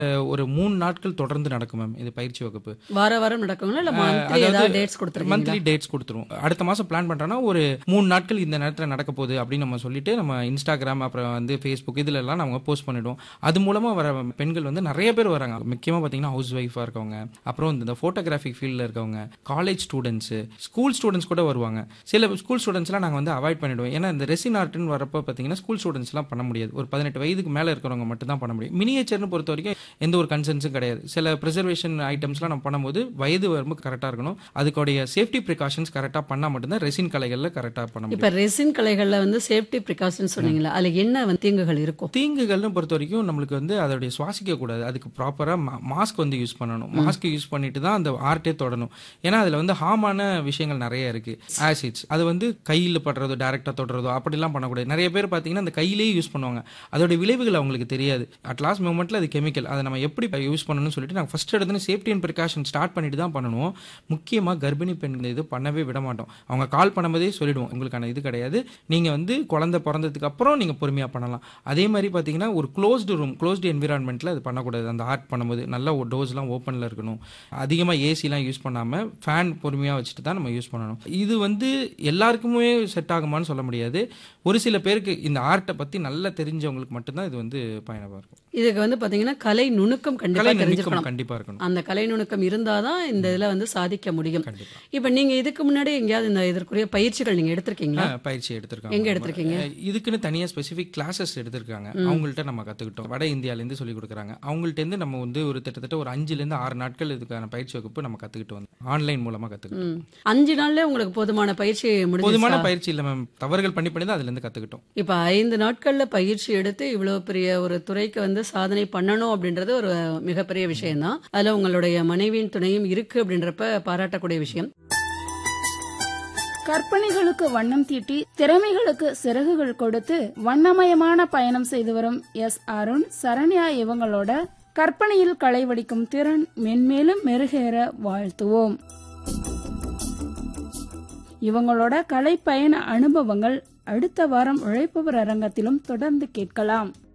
அஹ், ஒரு மூணு நாட்கள் தொடர்ந்து நடக்கும் மேம் இது பயிற்சி வகுப்பு வார வாரம் நடக்குங்களா இல்ல மந்த்லி ஏதாவது டேட்ஸ் கொடுத்துருக்கீங்களா மந்த்லி டேட்ஸ் கொடுத்துருவோம் அடுத்த மாசம் பிளான் பண்றோம்னா ஒரு மூணு நாட்கள் இந்த நேரத்தில் நடக்க போகுது அப்படின்னு நம்ம சொல்லிட்டு நம்ம இன்ஸ்டாகிராம் அப்புறம் வந்து ஃபேஸ்புக் இதுல எல்லாம் நம்ம போஸ்ட் பண்ணிடுவோம் அது மூலமா வர பெண்கள் வந்து நிறைய பேர் வராங்க முக்கியமா பாத்தீங்கன்னா ஹவுஸ் ஒய்ஃபா இருக்கவங்க அப்புறம் இந்த போட்டோகிராஃபிக் ஃபீல்டில் இருக்கவங்க காலேஜ் ஸ்டூடெண்ட்ஸ் ஸ்கூல் ஸ்டூடெண்ட்ஸ் கூட வருவாங்க சில ஸ்கூல் ஸ்டூடெண்ட்ஸ்லாம் நாங்கள் வந்து அவாய்ட் பண்ணிடுவோம் ஏன்னா இந்த ரெசின் ஆர்ட்னு வரப்போ பார்த்தீங்கன்னா ஸ்கூல் ஸ்டூடெண்ட்ஸ்லாம் பண்ண முடியாது ஒரு பதினெட்டு வயதுக்கு மேலே இருக்கிறவங்க மட்டும் தான் பண்ண முடியும் மினியேச்சர்னு பொறுத்த வரைக்கும் எந்த ஒரு கன்சர்ன்ஸும் கிடையாது சில ப்ரிசர்வேஷன் ஐட்டம்ஸ்லாம் நம்ம பண்ணும்போது வயது வரம்பு கரெக்டாக இருக்கணும் அதுக்குடைய சேஃப்டி ப்ரிகாஷன்ஸ் கரெக்டாக பண்ணால் மட்டும்தான் ரெசின் கலைகளில் கரெக்டாக பண்ண முடியும் இப்ப ரெசின் கலைகள்ல வந்து சேஃப்டி ப்ரிகாஷன் சொன்னீங்களா அதுல என்ன வந்து தீங்குகள் இருக்கும் தீங்குகள்னு பொறுத்த வரைக்கும் நம்மளுக்கு வந்து அதோடைய சுவாசிக்க கூடாது அதுக்கு ப்ராப்பராக மாஸ்க் வந்து யூஸ் பண்ணணும் மாஸ்க் யூஸ் பண்ணிட்டு தான் அந்த ஆர்ட்டே தொடணும் ஏன்னா அதில் வந்து ஹார்மான விஷயங்கள் நிறைய இருக்கு ஆசிட்ஸ் அது வந்து கையில் படுறதோ டைரெக்டாக தொடுறதோ அப்படிலாம் பண்ணக்கூடாது நிறைய பேர் பார்த்தீங்கன்னா அந்த கையிலேயே யூஸ் பண்ணுவாங்க அதோட விளைவுகள் அவங்களுக்கு தெரியாது அட் லாஸ்ட் மூமெண்ட்டில் அது கெமிக்கல் அதை நம்ம எப்படி யூஸ் பண்ணணும்னு சொல்லிட்டு நாங்கள் ஃபர்ஸ்ட் எடுத்து சேஃப்டி அண்ட் ப்ரிகாஷன் ஸ்டார்ட் பண்ணிட்டு தான் பண்ணணும் முக்கியமாக கர்ப்பிணி பெண்கள் இது பண்ணவே விட மாட்டோம் அவங்க கால் பண்ணும்போதே சொல்லிடுவோம் உங்களுக்கான இது கிடையாது நீங்கள் வந்து குழந்தை பிறந்ததுக்கு அப்புறம் நீங்கள் பொறுமையாக பண்ணலாம் அதே மாதிரி பார்த்தீங்கன்னா ஒரு க்ளோஸ்டு ரூம் க்ளோஸ்டு என்விரான்மெண்ட்டில் அது பண்ணக்கூடாது அந்த ஆர்ட் பண்ணும்போது நல்ல ஒரு டோஸ்லாம் ஓப்பனில் இருக்கணும் அதிகமாக ஏசிலாம் யூஸ் பண்ணாமல் ஃபேன் பொறுமையாக வச்சுட்டு தான் நம்ம யூஸ் பண்ணணும் இது வந்து எல்லாருக்குமே செட் ஆகுமான்னு சொல்ல முடியாது ஒரு சில பேருக்கு இந்த ஆர்ட்டை பற்றி நல்லா தெரிஞ்சவங்களுக்கு மட்டும்தான் இது வந்து பயணமாக இருக்கும் இதுக்கு வந்து பாத்தீங்கன்னா கலை நுணுக்கம் கண்டிப்பா கலை நுணுக்கம் தெரிஞ்சிருக்கணும் கண்டிப்பாக இருக்கணும் அந்த கலை நுணுக்கம் இருந்தாதான் இந்த இதுல வந்து சாதிக்க முடியும் கண்டிப்பாக இப்ப நீங்க இதுக்கு முன்னாடி எங்கேயாவது இந்த இதற்குரிய பயிற்சிகள் நீங்க எடுத்திருக்கீங்களா பயிற்சி எடுத்திருக்காங்க எங்க எடுத்திருக்கீங்க? அஹ் இதுக்குன்னு தனியா ஸ்பெசிஃபிக் கிளாஸஸ் எடுத்திருக்காங்க அவங்கள்ட்ட நம்ம கத்துக்கிட்டோம் வட இந்தியால இருந்து சொல்லி கொடுக்குறாங்க அவங்கள்ட்ட இருந்து நம்ம வந்து ஒரு கிட்டத்தட்ட ஒரு அஞ்சுல இருந்து ஆறு நாட்கள் இதுக்கான பயிற்சி வகுப்பு நம்ம கத்துக்கிட்டு வந்தோம் ஆன்லைன் மூலமா கத்துக்கிட்டோம் ம். அஞ்சு நாள்ல உங்களுக்கு போதுமான பயிற்சி முடிஞ்சு போதுமான பயிற்சி இல்ல மேம் தவறுகள் பண்ணி பண்ணி தான் அதுல இருந்து கத்துக்கிட்டோம் இப்ப ஐந்து நாட்கள்ல பயிற்சி எடுத்து இவ்வளவு பெரிய ஒரு துறைக்கு வந்து சாதனை பண்ணணும் அப்படின்றது ஒரு மிகப்பெரிய விஷயம்தான் அதுல உங்களுடைய மனைவியின் துணையும் இருக்கு அப்படின்றப்ப பாராட்டக்கூடிய விஷயம் கற்பனைகளுக்கு வண்ணம் தீட்டி திறமைகளுக்கு சிறகுகள் கொடுத்து வண்ணமயமான பயணம் செய்து வரும் எஸ் அருண் சரண்யா இவங்களோட கற்பனையில் களை வடிக்கும் திறன் மென்மேலும் மெருகேற வாழ்த்துவோம் இவங்களோட கலை பயண அனுபவங்கள் அடுத்த வாரம் உழைப்பவர் அரங்கத்திலும் தொடர்ந்து கேட்கலாம்